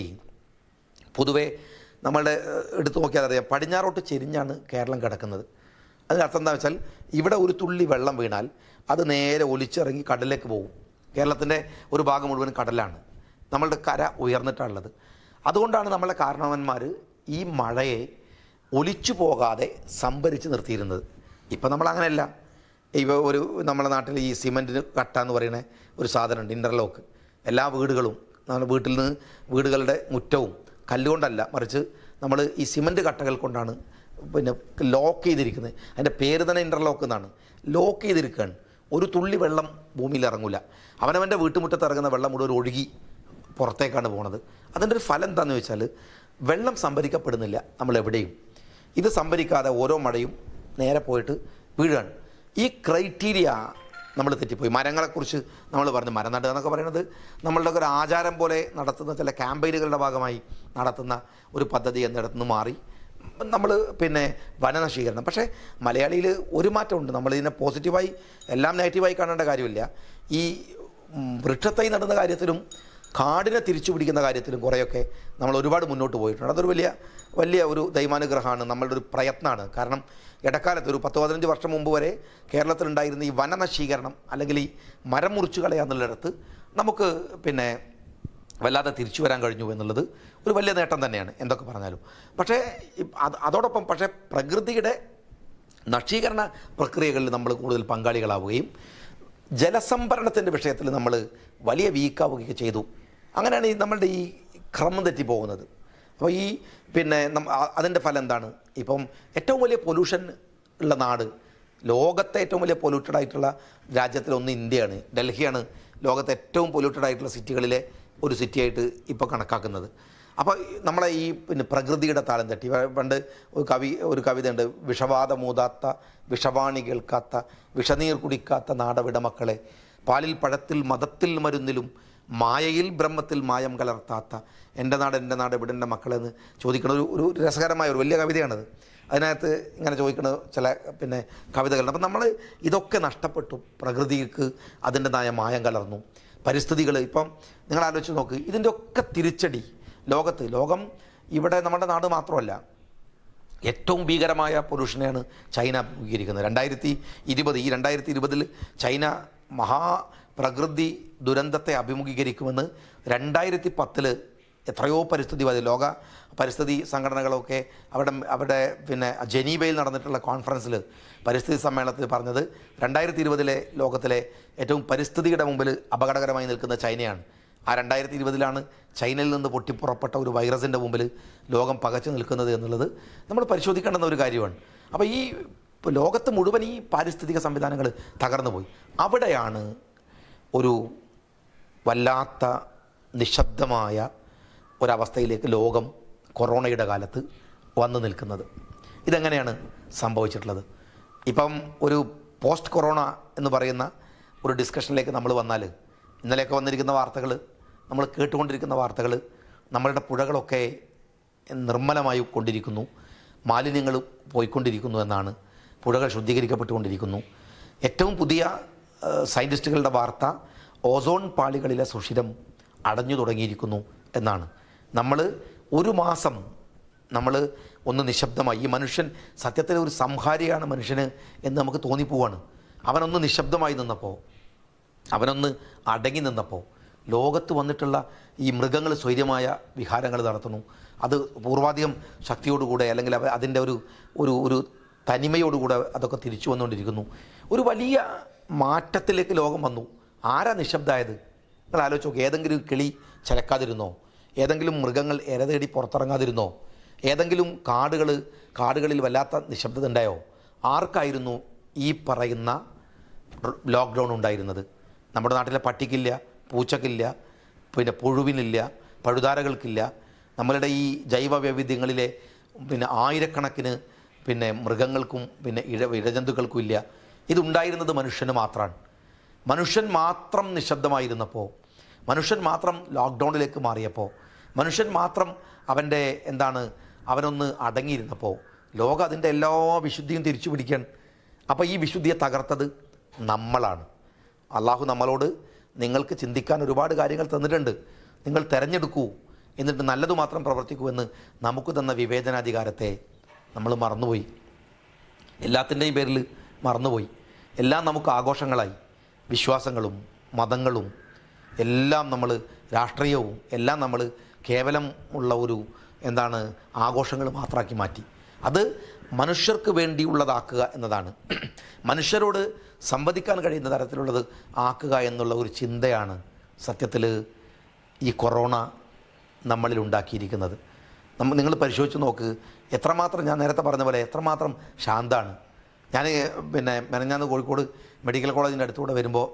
പൊതുവേ നമ്മളുടെ ഏഹ്, എടുത്തു നോക്കിയാൽ അറിയാം പടിഞ്ഞാറോട്ട് ചെരിഞ്ഞാണ് കേരളം കിടക്കുന്നത് അതിനർത്ഥം എന്താ വെച്ചാൽ ഇവിടെ ഒരു തുള്ളി വെള്ളം വീണാൽ അത് നേരെ ഒലിച്ചിറങ്ങി കടലിലേക്ക് പോകും കേരളത്തിൻ്റെ ഒരു ഭാഗം മുഴുവൻ കടലാണ് നമ്മളുടെ കര ഉയർന്നിട്ടാണുള്ളത് അതുകൊണ്ടാണ് നമ്മളെ കാരണവന്മാർ ഈ മഴയെ ഒലിച്ചു പോകാതെ സംഭരിച്ച് നിർത്തിയിരുന്നത് ഇപ്പം നമ്മൾ അങ്ങനെയല്ല ഇവ ഒരു നമ്മുടെ നാട്ടിൽ ഈ സിമൻറ്റിന് കട്ട എന്ന് പറയുന്ന ഒരു സാധനമുണ്ട് ഇൻ്റർലോക്ക് എല്ലാ വീടുകളും നമ്മുടെ വീട്ടിൽ നിന്ന് വീടുകളുടെ മുറ്റവും കല്ലുകൊണ്ടല്ല മറിച്ച് നമ്മൾ ഈ സിമൻറ്റ് കട്ടകൾ കൊണ്ടാണ് പിന്നെ ലോക്ക് ചെയ്തിരിക്കുന്നത് അതിൻ്റെ പേര് തന്നെ ഇൻ്റർലോക്ക് എന്നാണ് ലോക്ക് ചെയ്തിരിക്കുകയാണ് ഒരു തുള്ളി വെള്ളം ഭൂമിയിൽ ഇറങ്ങില്ല അവനവൻ്റെ വീട്ടുമുറ്റത്ത് ഇറങ്ങുന്ന വെള്ളം മുഴുവൻ ഒഴുകി പുറത്തേക്കാണ് പോണത് അതിൻ്റെ ഒരു ഫലം എന്താണെന്ന് വെച്ചാൽ വെള്ളം സംഭരിക്കപ്പെടുന്നില്ല നമ്മൾ എവിടെയും ഇത് സംഭരിക്കാതെ ഓരോ മഴയും നേരെ പോയിട്ട് വീഴുകയാണ് ഈ ക്രൈറ്റീരിയ നമ്മൾ തെറ്റിപ്പോയി മരങ്ങളെക്കുറിച്ച് നമ്മൾ പറഞ്ഞു മരം നടുക എന്നൊക്കെ പറയുന്നത് നമ്മളുടെ ഒരു ആചാരം പോലെ നടത്തുന്ന ചില ക്യാമ്പയിനുകളുടെ ഭാഗമായി നടത്തുന്ന ഒരു പദ്ധതി എന്നിടത്തുനിന്ന് മാറി നമ്മൾ പിന്നെ വനനശീകരണം പക്ഷേ മലയാളിയിൽ ഒരു മാറ്റമുണ്ട് നമ്മളിതിനെ പോസിറ്റീവായി എല്ലാം നെഗറ്റീവായി കാണേണ്ട കാര്യമില്ല ഈ ഉം, വൃക്ഷത്തൈ നടുന്ന കാര്യത്തിലും കാടിനെ തിരിച്ചു പിടിക്കുന്ന കാര്യത്തിലും കുറേയൊക്കെ നമ്മൾ ഒരുപാട് മുന്നോട്ട് പോയിട്ടുണ്ട് അതൊരു വലിയ വലിയ ഒരു ദൈവാനുഗ്രഹമാണ് നമ്മളുടെ ഒരു പ്രയത്നമാണ് കാരണം ഇടക്കാലത്ത് ഒരു പത്ത് പതിനഞ്ച് വർഷം മുമ്പ് വരെ കേരളത്തിലുണ്ടായിരുന്ന ഈ വനനശീകരണം അല്ലെങ്കിൽ ഈ മരം മുറിച്ചു കളയാന്നുള്ളിടത്ത് നമുക്ക് പിന്നെ വല്ലാതെ തിരിച്ചു വരാൻ കഴിഞ്ഞു എന്നുള്ളത് ഒരു വലിയ നേട്ടം തന്നെയാണ് എന്തൊക്കെ പറഞ്ഞാലും പക്ഷേ ഇ- അത് അതോടൊപ്പം പക്ഷേ പ്രകൃതിയുടെ നശീകരണ പ്രക്രിയകളിൽ നമ്മൾ കൂടുതൽ പങ്കാളികളാവുകയും ജലസംഭരണത്തിൻ്റെ വിഷയത്തിൽ നമ്മൾ വലിയ വീക്കാവുകയൊക്കെ ചെയ്തു അങ്ങനെയാണ് ഈ നമ്മളുടെ ഈ ക്രമം തെറ്റിപ്പോകുന്നത് അപ്പോൾ ഈ പിന്നെ നം- അ- അതിൻ്റെ ഫലം എന്താണ് ഇപ്പം ഏറ്റവും വലിയ പൊല്യൂഷൻ ഉള്ള നാട് ലോകത്തെ ഏറ്റവും വലിയ പൊല്യൂട്ടഡ് ആയിട്ടുള്ള രാജ്യത്തിലൊന്ന് ഇന്ത്യയാണ് ഡൽഹിയാണ് ലോകത്തെ ഏറ്റവും പൊല്യൂട്ടഡ് ആയിട്ടുള്ള സിറ്റികളിലെ ഒരു സിറ്റിയായിട്ട് ഇപ്പോൾ കണക്കാക്കുന്നത് അപ്പോൾ നമ്മളെ ഈ പിന്നെ പ്രകൃതിയുടെ താളം തട്ടി പ- പണ്ട് ഒരു കവി ഒരു കവിതയുണ്ട് വിഷവാദ മൂതാത്ത വിഷവാണി കേൾക്കാത്ത വിഷനീർ കുടിക്കാത്ത നാടവിട മക്കളെ പാലിൽ പഴത്തിൽ മതത്തിൽ മരുന്നിലും മായയിൽ ബ്രഹ്മത്തിൽ മായം കലർത്താത്ത എൻ്റെ നാട് എൻ്റെ നാട് ഇവിടെ എൻ്റെ മക്കളെന്ന് ചോദിക്കണ ഒരു ഒരു രസകരമായ ഒരു വലിയ കവിതയാണത് അതിനകത്ത് ഇങ്ങനെ ചോദിക്കുന്ന ചില പിന്നെ കവിതകളുണ്ട് അപ്പം നമ്മൾ ഇതൊക്കെ നഷ്ടപ്പെട്ടു പ്രകൃതിക്ക് അതിൻ്റെതായ മായം കലർന്നു പരിസ്ഥിതികൾ ഇപ്പം നിങ്ങൾ ആലോചിച്ച് നോക്ക് ഇതിൻ്റെ ഒക്കെ തിരിച്ചടി ലോകത്ത് ലോകം ഇവിടെ നമ്മുടെ നാട് മാത്രമല്ല ഏറ്റവും ഭീകരമായ പൊല്യൂഷനെയാണ് ചൈന അഭിമുഖീകരിക്കുന്നത് രണ്ടായിരത്തി ഇരുപത് ഈ രണ്ടായിരത്തി ഇരുപതിൽ ചൈന മഹാപ്രകൃതി ദുരന്തത്തെ അഭിമുഖീകരിക്കുമെന്ന് രണ്ടായിരത്തി പത്തിൽ എത്രയോ പരിസ്ഥിതിവാദി ലോക പരിസ്ഥിതി സംഘടനകളൊക്കെ അവിടെ അവിടെ പിന്നെ ജനീവയിൽ നടന്നിട്ടുള്ള കോൺഫറൻസിൽ പരിസ്ഥിതി സമ്മേളനത്തിൽ പറഞ്ഞത് രണ്ടായിരത്തി ഇരുപതിലെ ലോകത്തിലെ ഏറ്റവും പരിസ്ഥിതിയുടെ മുമ്പിൽ അപകടകരമായി നിൽക്കുന്ന ചൈനയാണ് ആ രണ്ടായിരത്തി ഇരുപതിലാണ് ചൈനയിൽ നിന്ന് പൊട്ടിപ്പുറപ്പെട്ട ഒരു വൈറസിൻ്റെ മുമ്പിൽ ലോകം പകച്ചു നിൽക്കുന്നത് എന്നുള്ളത് നമ്മൾ പരിശോധിക്കേണ്ടുന്ന ഒരു കാര്യമാണ് അപ്പോൾ ഈ ഇപ്പോൾ ലോകത്ത് മുഴുവൻ ഈ പാരിസ്ഥിതിക സംവിധാനങ്ങൾ തകർന്നു പോയി അവിടെയാണ് ഒരു വല്ലാത്ത നിശബ്ദമായ ഒരവസ്ഥയിലേക്ക് ലോകം കൊറോണയുടെ കാലത്ത് വന്നു നിൽക്കുന്നത് ഇതെങ്ങനെയാണ് സംഭവിച്ചിട്ടുള്ളത് ഇപ്പം ഒരു പോസ്റ്റ് കൊറോണ എന്ന് പറയുന്ന ഒരു ഡിസ്കഷനിലേക്ക് നമ്മൾ വന്നാൽ ഇന്നലെയൊക്കെ വന്നിരിക്കുന്ന വാർത്തകൾ നമ്മൾ കേട്ടുകൊണ്ടിരിക്കുന്ന വാർത്തകൾ നമ്മളുടെ പുഴകളൊക്കെ നിർമ്മലമായി കൊണ്ടിരിക്കുന്നു മാലിന്യങ്ങൾ പോയിക്കൊണ്ടിരിക്കുന്നു എന്നാണ് പുഴകൾ ശുദ്ധീകരിക്കപ്പെട്ടുകൊണ്ടിരിക്കുന്നു ഏറ്റവും പുതിയ ആ, സയൻറ്റിസ്റ്റുകളുടെ വാർത്ത ഓസോൺ പാളികളിലെ സുഷിരം അടഞ്ഞു തുടങ്ങിയിരിക്കുന്നു എന്നാണ് നമ്മൾ ഒരു മാസം നമ്മൾ ഒന്ന് നിശബ്ദമായി ഈ മനുഷ്യൻ സത്യത്തിൽ ഒരു സംഹാരിയാണ് മനുഷ്യന് എന്ന് നമുക്ക് തോന്നിപ്പോവാണ് അവനൊന്ന് നിശബ്ദമായി നിന്നപ്പോൾ അവനൊന്ന് അടങ്ങി നിന്നപ്പോൾ ലോകത്ത് വന്നിട്ടുള്ള ഈ മൃഗങ്ങൾ സ്വൈര്യമായ വിഹാരങ്ങൾ നടത്തുന്നു അത് പൂർവാധികം ശക്തിയോടുകൂടെ അല്ലെങ്കിൽ അവ അതിൻ്റെ ഒരു ഒരു ഒരു തനിമയോടുകൂടെ അതൊക്കെ തിരിച്ചു വന്നുകൊണ്ടിരിക്കുന്നു ഒരു വലിയ മാറ്റത്തിലേക്ക് ലോകം വന്നു ആരാ നിശബ്ദമായത് നിങ്ങൾ ആലോചിച്ച് നോക്ക് ഏതെങ്കിലും കിളി ചലക്കാതിരുന്നോ ഏതെങ്കിലും മൃഗങ്ങൾ ഇര തേടി പുറത്തിറങ്ങാതിരുന്നോ ഏതെങ്കിലും കാടുകൾ കാടുകളിൽ വല്ലാത്ത നിശബ്ദത ഉണ്ടായോ ആർക്കായിരുന്നു ഈ പറയുന്ന ലോക്ക്ഡൗൺ ഉണ്ടായിരുന്നത് നമ്മുടെ നാട്ടിലെ പട്ടിക്കില്ല പൂച്ചക്കില്ല പിന്നെ പുഴുവിനില്ല പഴുതാരകൾക്കില്ല നമ്മളുടെ ഈ ജൈവ വൈവിധ്യങ്ങളിലെ പിന്നെ ആയിരക്കണക്കിന് പിന്നെ മൃഗങ്ങൾക്കും പിന്നെ ഇഴ ഇഴജന്തുക്കൾക്കും ഇല്ല ഇതുണ്ടായിരുന്നത് മനുഷ്യന് മാത്രമാണ് മനുഷ്യൻ മാത്രം നിശബ്ദമായിരുന്നപ്പോൾ മനുഷ്യൻ മാത്രം ലോക്ക്ഡൗണിലേക്ക് മാറിയപ്പോൾ മനുഷ്യൻ മാത്രം അവൻ്റെ എന്താണ് അവനൊന്ന് അടങ്ങിയിരുന്നപ്പോൾ ലോകം അതിൻ്റെ എല്ലാ വിശുദ്ധിയും തിരിച്ചു പിടിക്കാൻ അപ്പോൾ ഈ വിശുദ്ധിയെ തകർത്തത് നമ്മളാണ് അള്ളാഹു നമ്മളോട് നിങ്ങൾക്ക് ചിന്തിക്കാൻ ഒരുപാട് കാര്യങ്ങൾ തന്നിട്ടുണ്ട് നിങ്ങൾ തിരഞ്ഞെടുക്കൂ എന്നിട്ട് നല്ലത് മാത്രം പ്രവർത്തിക്കൂ എന്ന് നമുക്ക് തന്ന വിവേചനാധികാരത്തെ നമ്മൾ മറന്നുപോയി എല്ലാത്തിൻ്റെയും പേരിൽ മറന്നുപോയി എല്ലാം നമുക്ക് ആഘോഷങ്ങളായി വിശ്വാസങ്ങളും മതങ്ങളും എല്ലാം നമ്മൾ രാഷ്ട്രീയവും എല്ലാം നമ്മൾ കേവലം ഉള്ള ഒരു എന്താണ് ആഘോഷങ്ങൾ മാത്രമാക്കി മാറ്റി അത് മനുഷ്യർക്ക് വേണ്ടിയുള്ളതാക്കുക എന്നതാണ് മനുഷ്യരോട് സംവദിക്കാൻ കഴിയുന്ന തരത്തിലുള്ളത് ആക്കുക എന്നുള്ള ഒരു ചിന്തയാണ് സത്യത്തിൽ ഈ കൊറോണ നമ്മളിൽ ഉണ്ടാക്കിയിരിക്കുന്നത് നമ്മൾ നിങ്ങൾ പരിശോധിച്ച് നോക്ക് എത്രമാത്രം ഞാൻ നേരത്തെ പറഞ്ഞ പോലെ എത്രമാത്രം ശാന്താണ് ഞാൻ പിന്നെ മെനഞ്ഞാന്ന് കോഴിക്കോട് മെഡിക്കൽ കോളേജിൻ്റെ അടുത്തൂടെ വരുമ്പോൾ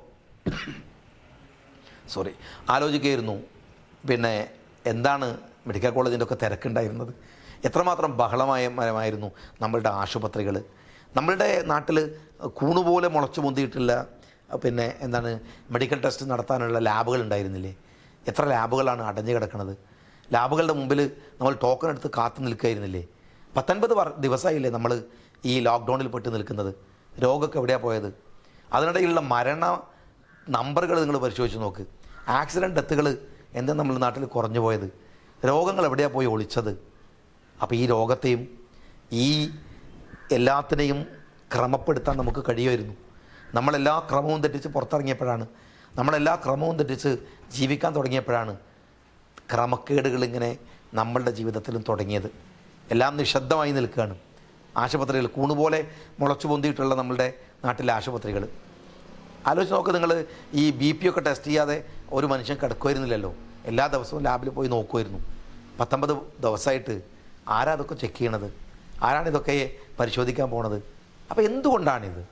സോറി ആലോചിക്കുകയായിരുന്നു പിന്നെ എന്താണ് മെഡിക്കൽ കോളേജിൻ്റെ ഒക്കെ തിരക്കുണ്ടായിരുന്നത് എത്രമാത്രം ബഹളമായ മരമായിരുന്നു നമ്മളുടെ ആശുപത്രികൾ നമ്മളുടെ നാട്ടിൽ കൂണുപോലെ മുളച്ചു പൊന്തിയിട്ടുള്ള പിന്നെ എന്താണ് മെഡിക്കൽ ടെസ്റ്റ് നടത്താനുള്ള ലാബുകൾ ഉണ്ടായിരുന്നില്ലേ എത്ര ലാബുകളാണ് അടഞ്ഞു കിടക്കുന്നത് ലാബുകളുടെ മുമ്പിൽ നമ്മൾ ടോക്കൺ എടുത്ത് കാത്തു നിൽക്കുകയായിരുന്നില്ലേ പത്തൊൻപത് വർ ദിവസമായില്ലേ നമ്മൾ ഈ ലോക്ക്ഡൗണിൽ പെട്ട് നിൽക്കുന്നത് രോഗമൊക്കെ എവിടെയാണ് പോയത് അതിനിടയിലുള്ള മരണ നമ്പറുകൾ നിങ്ങൾ പരിശോധിച്ച് നോക്ക് ആക്സിഡൻറ്റ് ഡെത്തുകൾ എന്താ നമ്മുടെ നാട്ടിൽ കുറഞ്ഞു പോയത് രോഗങ്ങൾ എവിടെയാണ് പോയി ഒളിച്ചത് അപ്പോൾ ഈ രോഗത്തെയും ഈ എല്ലാത്തിനെയും ക്രമപ്പെടുത്താൻ നമുക്ക് കഴിയുമായിരുന്നു നമ്മളെല്ലാ ക്രമവും തെറ്റിച്ച് പുറത്തിറങ്ങിയപ്പോഴാണ് നമ്മളെല്ലാ ക്രമവും തെറ്റിച്ച് ജീവിക്കാൻ തുടങ്ങിയപ്പോഴാണ് ക്രമക്കേടുകൾ ഇങ്ങനെ നമ്മളുടെ ജീവിതത്തിലും തുടങ്ങിയത് എല്ലാം നിശബ്ദമായി നിൽക്കുകയാണ് ആശുപത്രികൾ കൂണുപോലെ മുളച്ചു പൊന്തിയിട്ടുള്ള നമ്മളുടെ നാട്ടിലെ ആശുപത്രികൾ ആലോചിച്ച് നോക്ക് നിങ്ങൾ ഈ ബി പി ഒക്കെ ടെസ്റ്റ് ചെയ്യാതെ ഒരു മനുഷ്യൻ കിടക്കുമായിരുന്നില്ലല്ലോ എല്ലാ ദിവസവും ലാബിൽ പോയി നോക്കുമായിരുന്നു പത്തൊമ്പത് ദിവസമായിട്ട് ആരാ അതൊക്കെ ചെക്ക് ചെയ്യണത് ആരാണ് ഇതൊക്കെ പരിശോധിക്കാൻ പോണത് അപ്പോൾ എന്തുകൊണ്ടാണിത്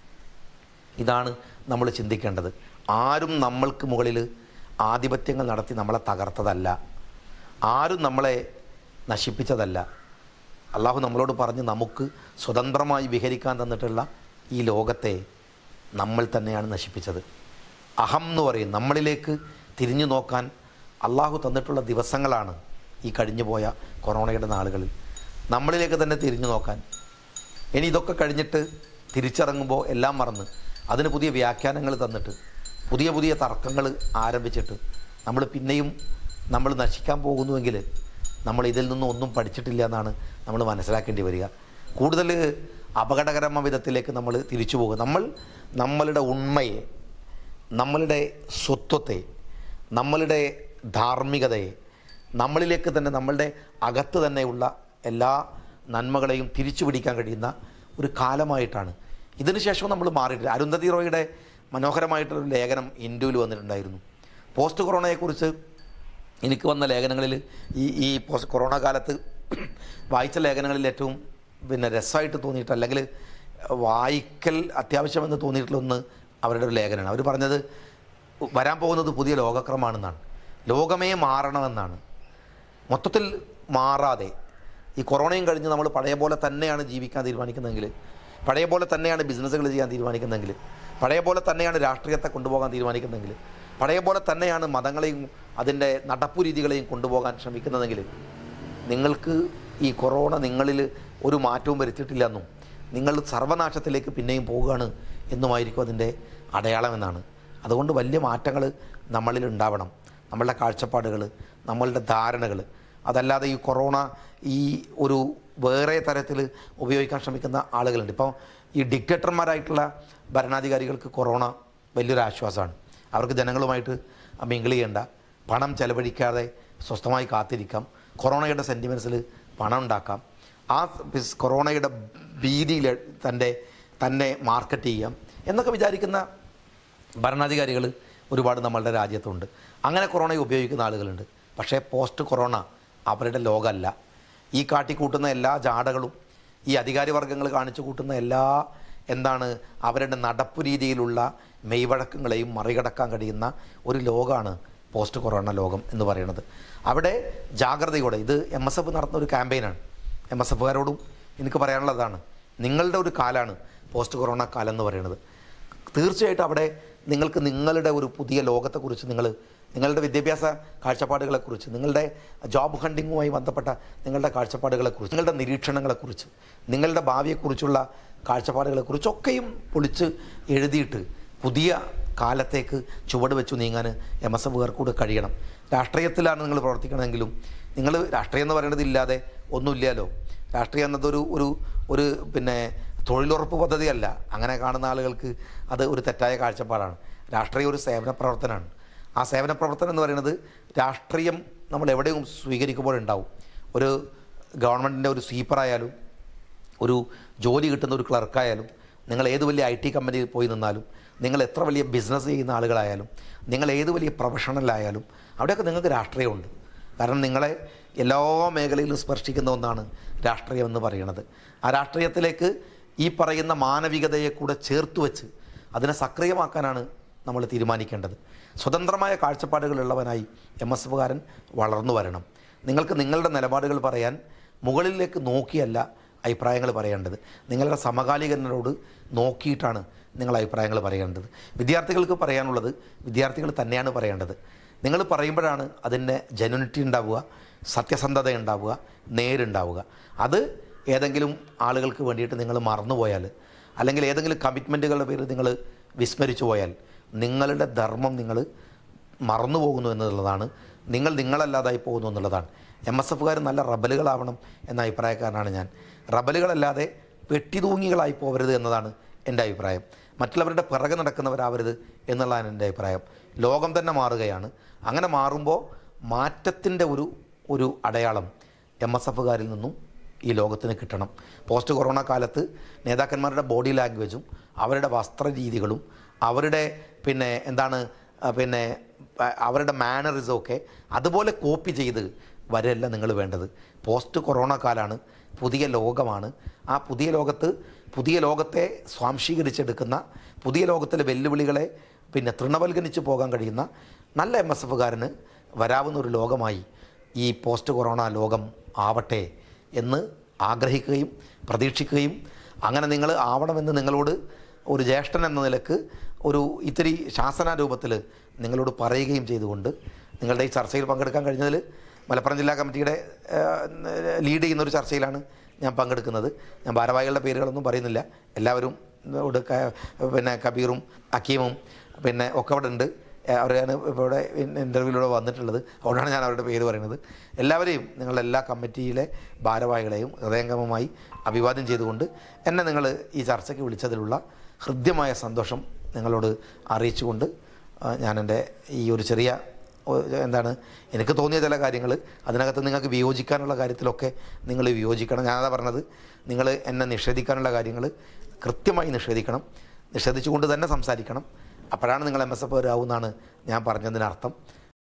ഇതാണ് നമ്മൾ ചിന്തിക്കേണ്ടത് ആരും നമ്മൾക്ക് മുകളിൽ ആധിപത്യങ്ങൾ നടത്തി നമ്മളെ തകർത്തതല്ല ആരും നമ്മളെ നശിപ്പിച്ചതല്ല അള്ളാഹു നമ്മളോട് പറഞ്ഞ് നമുക്ക് സ്വതന്ത്രമായി വിഹരിക്കാൻ തന്നിട്ടുള്ള ഈ ലോകത്തെ നമ്മൾ തന്നെയാണ് നശിപ്പിച്ചത് അഹം എന്ന് പറയും നമ്മളിലേക്ക് തിരിഞ്ഞു നോക്കാൻ അള്ളാഹു തന്നിട്ടുള്ള ദിവസങ്ങളാണ് ഈ കഴിഞ്ഞു പോയ കൊറോണയുടെ നാളുകളിൽ നമ്മളിലേക്ക് തന്നെ തിരിഞ്ഞു നോക്കാൻ ഇനി ഇതൊക്കെ കഴിഞ്ഞിട്ട് തിരിച്ചിറങ്ങുമ്പോൾ എല്ലാം മറന്ന് അതിന് പുതിയ വ്യാഖ്യാനങ്ങൾ തന്നിട്ട് പുതിയ പുതിയ തർക്കങ്ങൾ ആരംഭിച്ചിട്ട് നമ്മൾ പിന്നെയും നമ്മൾ നശിക്കാൻ പോകുന്നുവെങ്കിൽ നമ്മൾ ഇതിൽ നിന്നും ഒന്നും പഠിച്ചിട്ടില്ല എന്നാണ് നമ്മൾ മനസ്സിലാക്കേണ്ടി വരിക കൂടുതൽ അപകടകരമായ വിധത്തിലേക്ക് നമ്മൾ തിരിച്ചു പോകും നമ്മൾ നമ്മളുടെ ഉണ്മയെ നമ്മളുടെ സ്വത്വത്തെ നമ്മളുടെ ധാർമ്മികതയെ നമ്മളിലേക്ക് തന്നെ നമ്മളുടെ അകത്ത് തന്നെയുള്ള എല്ലാ നന്മകളെയും തിരിച്ചു പിടിക്കാൻ കഴിയുന്ന ഒരു കാലമായിട്ടാണ് ഇതിന് ശേഷം നമ്മൾ മാറിയിട്ടില്ല അരുന്ധതി റോയുടെ മനോഹരമായിട്ടൊരു ലേഖനം ഇന്ത്യയിൽ വന്നിട്ടുണ്ടായിരുന്നു പോസ്റ്റ് കൊറോണയെക്കുറിച്ച് എനിക്ക് വന്ന ലേഖനങ്ങളിൽ ഈ ഈ പോസ്റ്റ് കൊറോണ കാലത്ത് വായിച്ച ലേഖനങ്ങളിൽ ഏറ്റവും പിന്നെ രസമായിട്ട് തോന്നിയിട്ട് അല്ലെങ്കിൽ വായിക്കൽ അത്യാവശ്യമെന്ന് തോന്നിയിട്ടുള്ള ഒന്ന് അവരുടെ ഒരു ലേഖനമാണ് അവർ പറഞ്ഞത് വരാൻ പോകുന്നത് പുതിയ ലോകക്രമമാണെന്നാണ് ലോകമേ മാറണമെന്നാണ് മൊത്തത്തിൽ മാറാതെ ഈ കൊറോണയും കഴിഞ്ഞ് നമ്മൾ പഴയ പോലെ തന്നെയാണ് ജീവിക്കാൻ തീരുമാനിക്കുന്നതെങ്കിൽ പഴയ പോലെ തന്നെയാണ് ബിസിനസ്സുകൾ ചെയ്യാൻ തീരുമാനിക്കുന്നതെങ്കിൽ പഴയ പോലെ തന്നെയാണ് രാഷ്ട്രീയത്തെ കൊണ്ടുപോകാൻ തീരുമാനിക്കുന്നതെങ്കിൽ പഴയ പോലെ തന്നെയാണ് മതങ്ങളെയും അതിൻ്റെ നടപ്പു രീതികളെയും കൊണ്ടുപോകാൻ ശ്രമിക്കുന്നതെങ്കിൽ നിങ്ങൾക്ക് ഈ കൊറോണ നിങ്ങളിൽ ഒരു മാറ്റവും വരുത്തിയിട്ടില്ല എന്നും നിങ്ങൾ സർവനാശത്തിലേക്ക് പിന്നെയും പോവുകയാണ് എന്നുമായിരിക്കും അതിൻ്റെ അടയാളമെന്നാണ് അതുകൊണ്ട് വലിയ മാറ്റങ്ങൾ നമ്മളിൽ ഉണ്ടാവണം നമ്മളുടെ കാഴ്ചപ്പാടുകൾ നമ്മളുടെ ധാരണകൾ അതല്ലാതെ ഈ കൊറോണ ഈ ഒരു വേറെ തരത്തിൽ ഉപയോഗിക്കാൻ ശ്രമിക്കുന്ന ആളുകളുണ്ട് ഇപ്പോൾ ഈ ഡിക്റ്റേറ്റർമാരായിട്ടുള്ള ഭരണാധികാരികൾക്ക് കൊറോണ വലിയൊരു ആശ്വാസമാണ് അവർക്ക് ജനങ്ങളുമായിട്ട് മിങ്കിൾ ചെയ്യേണ്ട പണം ചെലവഴിക്കാതെ സ്വസ്ഥമായി കാത്തിരിക്കാം കൊറോണയുടെ സെൻറ്റിമെൻസിൽ പണം ഉണ്ടാക്കാം ആ ബിസ്- കൊറോണയുടെ ഭീതിയിൽ തൻ്റെ തന്നെ മാർക്കറ്റ് ചെയ്യാം എന്നൊക്കെ വിചാരിക്കുന്ന ഭരണാധികാരികൾ ഒരുപാട് നമ്മളുടെ രാജ്യത്തുണ്ട് അങ്ങനെ കൊറോണയെ ഉപയോഗിക്കുന്ന ആളുകളുണ്ട് പക്ഷേ പോസ്റ്റ് കൊറോണ അവരുടെ ലോകമല്ല ഈ കാട്ടിക്കൂട്ടുന്ന എല്ലാ ജാടകളും ഈ അധികാരി വർഗ്ഗങ്ങൾ കാണിച്ചു കൂട്ടുന്ന എല്ലാ എന്താണ് അവരുടെ നടപ്പു രീതിയിലുള്ള മെയ്വഴക്കങ്ങളെയും മറികടക്കാൻ കഴിയുന്ന ഒരു ലോകമാണ് പോസ്റ്റ് കൊറോണ ലോകം എന്ന് പറയുന്നത് അവിടെ ജാഗ്രതയോടെ ഇത് എം എസ് എഫ് നടത്തുന്ന ഒരു ക്യാമ്പയിനാണ് എം എസ് എഫുകാരോടും എനിക്ക് പറയാനുള്ളതാണ് നിങ്ങളുടെ ഒരു കാലമാണ് പോസ്റ്റ് കൊറോണ കാലം എന്ന് പറയുന്നത് തീർച്ചയായിട്ടും അവിടെ നിങ്ങൾക്ക് നിങ്ങളുടെ ഒരു പുതിയ ലോകത്തെക്കുറിച്ച് നിങ്ങൾ നിങ്ങളുടെ വിദ്യാഭ്യാസ കാഴ്ചപ്പാടുകളെക്കുറിച്ച് നിങ്ങളുടെ ജോബ് ഹണ്ടിങ്ങുമായി ബന്ധപ്പെട്ട നിങ്ങളുടെ കാഴ്ചപ്പാടുകളെക്കുറിച്ച് നിങ്ങളുടെ നിരീക്ഷണങ്ങളെക്കുറിച്ച് നിങ്ങളുടെ ഭാവിയെക്കുറിച്ചുള്ള കാഴ്ചപ്പാടുകളെക്കുറിച്ചൊക്കെയും പൊളിച്ച് എഴുതിയിട്ട് പുതിയ കാലത്തേക്ക് ചുവട് വെച്ചു നീങ്ങാൻ എം എസ് എഫുകാർ കൂടെ കഴിയണം രാഷ്ട്രീയത്തിലാണ് നിങ്ങൾ പ്രവർത്തിക്കണമെങ്കിലും നിങ്ങൾ രാഷ്ട്രീയം എന്ന് പറയുന്നത് ഇല്ലാതെ ഒന്നുമില്ലല്ലോ രാഷ്ട്രീയം എന്നതൊരു ഒരു ഒരു പിന്നെ തൊഴിലുറപ്പ് പദ്ധതിയല്ല അങ്ങനെ കാണുന്ന ആളുകൾക്ക് അത് ഒരു തെറ്റായ കാഴ്ചപ്പാടാണ് രാഷ്ട്രീയം ഒരു സേവന പ്രവർത്തനമാണ് ആ സേവന പ്രവർത്തനം എന്ന് പറയുന്നത് രാഷ്ട്രീയം നമ്മൾ എവിടെയും സ്വീകരിക്കുമ്പോൾ ഉണ്ടാവും ഒരു ഗവൺമെൻറ്റിൻ്റെ ഒരു സ്വീപ്പറായാലും ഒരു ജോലി കിട്ടുന്ന ഒരു ക്ലർക്കായാലും നിങ്ങൾ ഏത് വലിയ ഐ ടി കമ്പനിയിൽ പോയി നിന്നാലും നിങ്ങൾ എത്ര വലിയ ബിസിനസ് ചെയ്യുന്ന ആളുകളായാലും നിങ്ങൾ ഏത് വലിയ പ്രൊഫഷണലായാലും അവിടെയൊക്കെ നിങ്ങൾക്ക് രാഷ്ട്രീയമുണ്ട് കാരണം നിങ്ങളെ എല്ലാ മേഖലയിലും സ്പർശിക്കുന്ന ഒന്നാണ് രാഷ്ട്രീയം എന്ന് പറയുന്നത് ആ രാഷ്ട്രീയത്തിലേക്ക് ഈ പറയുന്ന മാനവികതയെ കൂടെ ചേർത്ത് വെച്ച് അതിനെ സക്രിയമാക്കാനാണ് നമ്മൾ തീരുമാനിക്കേണ്ടത് സ്വതന്ത്രമായ കാഴ്ചപ്പാടുകളുള്ളവനായി എം എസ് എഫുകാരൻ വളർന്നു വരണം നിങ്ങൾക്ക് നിങ്ങളുടെ നിലപാടുകൾ പറയാൻ മുകളിലേക്ക് നോക്കിയല്ല അഭിപ്രായങ്ങൾ പറയേണ്ടത് നിങ്ങളുടെ സമകാലികനോട് നോക്കിയിട്ടാണ് നിങ്ങൾ അഭിപ്രായങ്ങൾ പറയേണ്ടത് വിദ്യാർത്ഥികൾക്ക് പറയാനുള്ളത് വിദ്യാർത്ഥികൾ തന്നെയാണ് പറയേണ്ടത് നിങ്ങൾ പറയുമ്പോഴാണ് അതിൻ്റെ ജനുനിറ്റി ഉണ്ടാവുക സത്യസന്ധത ഉണ്ടാവുക നേരുണ്ടാവുക അത് ഏതെങ്കിലും ആളുകൾക്ക് വേണ്ടിയിട്ട് നിങ്ങൾ മറന്നുപോയാൽ അല്ലെങ്കിൽ ഏതെങ്കിലും കമ്മിറ്റ്മെൻറ്റുകളുടെ പേരിൽ നിങ്ങൾ വിസ്മരിച്ചു പോയാൽ നിങ്ങളുടെ ധർമ്മം നിങ്ങൾ മറന്നു പോകുന്നു എന്നുള്ളതാണ് നിങ്ങൾ നിങ്ങളല്ലാതായി പോകുന്നു എന്നുള്ളതാണ് എം എസ് എഫുകാർ നല്ല റബലുകളാവണം എന്ന അഭിപ്രായക്കാരനാണ് ഞാൻ റബലുകളല്ലാതെ പെട്ടിതൂങ്ങികളായി പോകരുത് എന്നതാണ് എൻ്റെ അഭിപ്രായം മറ്റുള്ളവരുടെ പിറകെ നടക്കുന്നവരാവരുത് എന്നുള്ളതാണ് എൻ്റെ അഭിപ്രായം ലോകം തന്നെ മാറുകയാണ് അങ്ങനെ മാറുമ്പോൾ മാറ്റത്തിൻ്റെ ഒരു ഒരു അടയാളം എം എസ് എഫുകാരിൽ നിന്നും ഈ ലോകത്തിന് കിട്ടണം പോസ്റ്റ് കൊറോണ കാലത്ത് നേതാക്കന്മാരുടെ ബോഡി ലാംഗ്വേജും അവരുടെ വസ്ത്രരീതികളും അവരുടെ പിന്നെ എന്താണ് ആ, പിന്നെ ആ, അവരുടെ മാനറിസം ഒക്കെ അതുപോലെ കോപ്പി ചെയ്ത് വരല്ല നിങ്ങൾ വേണ്ടത് പോസ്റ്റ് കൊറോണ കാലമാണ് പുതിയ ലോകമാണ് ആ പുതിയ ലോകത്ത് പുതിയ ലോകത്തെ സ്വാംശീകരിച്ചെടുക്കുന്ന പുതിയ ലോകത്തിലെ വെല്ലുവിളികളെ പിന്നെ തൃണവൽഗണിച്ച് പോകാൻ കഴിയുന്ന നല്ല എം എസ് എഫുകാരന് വരാവുന്ന ഒരു ലോകമായി ഈ പോസ്റ്റ് കൊറോണ ലോകം ആവട്ടെ എന്ന് ആഗ്രഹിക്കുകയും പ്രതീക്ഷിക്കുകയും അങ്ങനെ നിങ്ങൾ ആവണമെന്ന് നിങ്ങളോട് ഒരു ജ്യേഷ്ഠൻ എന്ന നിലക്ക് ഒരു ഇത്തിരി ശാസന രൂപത്തിൽ നിങ്ങളോട് പറയുകയും ചെയ്തുകൊണ്ട് നിങ്ങളുടെ ഈ ചർച്ചയിൽ പങ്കെടുക്കാൻ കഴിഞ്ഞതിൽ മലപ്പുറം ജില്ലാ കമ്മിറ്റിയുടെ ലീഡ് ചെയ്യുന്ന ഒരു ചർച്ചയിലാണ് ഞാൻ പങ്കെടുക്കുന്നത് ഞാൻ ഭാരവാഹികളുടെ പേരുകളൊന്നും പറയുന്നില്ല എല്ലാവരും ഇവിടെ ക- പിന്നെ കബീറും അക്കീമും പിന്നെ ഒക്കെ അവിടെ ഉണ്ട് അവരാണ് ഇപ്പോൾ ഇവിടെ ഇൻ്റർവ്യൂവിലൂടെ വന്നിട്ടുള്ളത് അതുകൊണ്ടാണ് ഞാൻ അവരുടെ പേര് പറയുന്നത് എല്ലാവരെയും നിങ്ങളുടെ എല്ലാ കമ്മിറ്റിയിലെ ഭാരവാഹികളെയും ഹൃദയംഗമമായി അഭിവാദ്യം ചെയ്തുകൊണ്ട് എന്നെ നിങ്ങൾ ഈ ചർച്ചയ്ക്ക് വിളിച്ചതിലുള്ള ഹൃദ്യമായ സന്തോഷം നിങ്ങളോട് അറിയിച്ചുകൊണ്ട് ആ, ഞാൻ എൻ്റെ ഈ ഒരു ചെറിയ ഒ- എന്താണ് എനിക്ക് തോന്നിയ ചില കാര്യങ്ങൾ അതിനകത്ത് നിങ്ങൾക്ക് വിയോജിക്കാനുള്ള കാര്യത്തിലൊക്കെ നിങ്ങൾ വിയോജിക്കണം ഞാനതാ പറഞ്ഞത് നിങ്ങൾ എന്നെ നിഷേധിക്കാനുള്ള കാര്യങ്ങൾ കൃത്യമായി നിഷേധിക്കണം നിഷേധിച്ചുകൊണ്ട് തന്നെ സംസാരിക്കണം അപ്പോഴാണ് നിങ്ങൾ എം എസ് എഫ് വരാവുന്നതാണ് ഞാൻ പറഞ്ഞതിനർത്ഥം